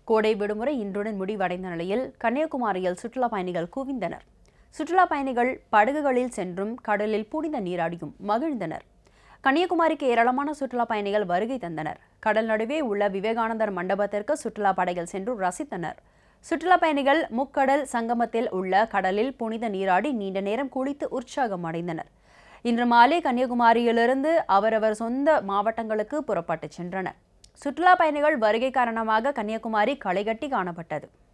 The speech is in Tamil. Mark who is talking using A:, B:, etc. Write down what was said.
A: கோடை விடுமுறை இன்றுடன் முடிவடைந்த நிலையில் கன்னியாகுமரியில் சுற்றுலா பயணிகள் குவிந்தனர் சுற்றுலா பயணிகள் படகுகளில் சென்றும் கடலில் புனித நீராடியும் மகிழ்ந்தனர் கன்னியாகுமரிக்கு ஏராளமான சுற்றுலா பயணிகள் வருகை தந்தனர் கடல் நடுவே உள்ள விவேகானந்தர் மண்டபத்திற்கு சுற்றுலா படைகள் சென்று ரசித்தனர் சுற்றுலா பயணிகள் முக்கடல் சங்கமத்தில் உள்ள கடலில் புனித நீராடி நீண்ட நேரம் குளித்து உற்சாகம் அடைந்தனர் இன்று மாலை கன்னியாகுமரியிலிருந்து அவரவர் சொந்த மாவட்டங்களுக்கு புறப்பட்டுச் சென்றனர் சுற்றுலா பயணிகள் வருகை காரணமாக கன்னியாகுமரி களைகட்டி காணப்பட்டது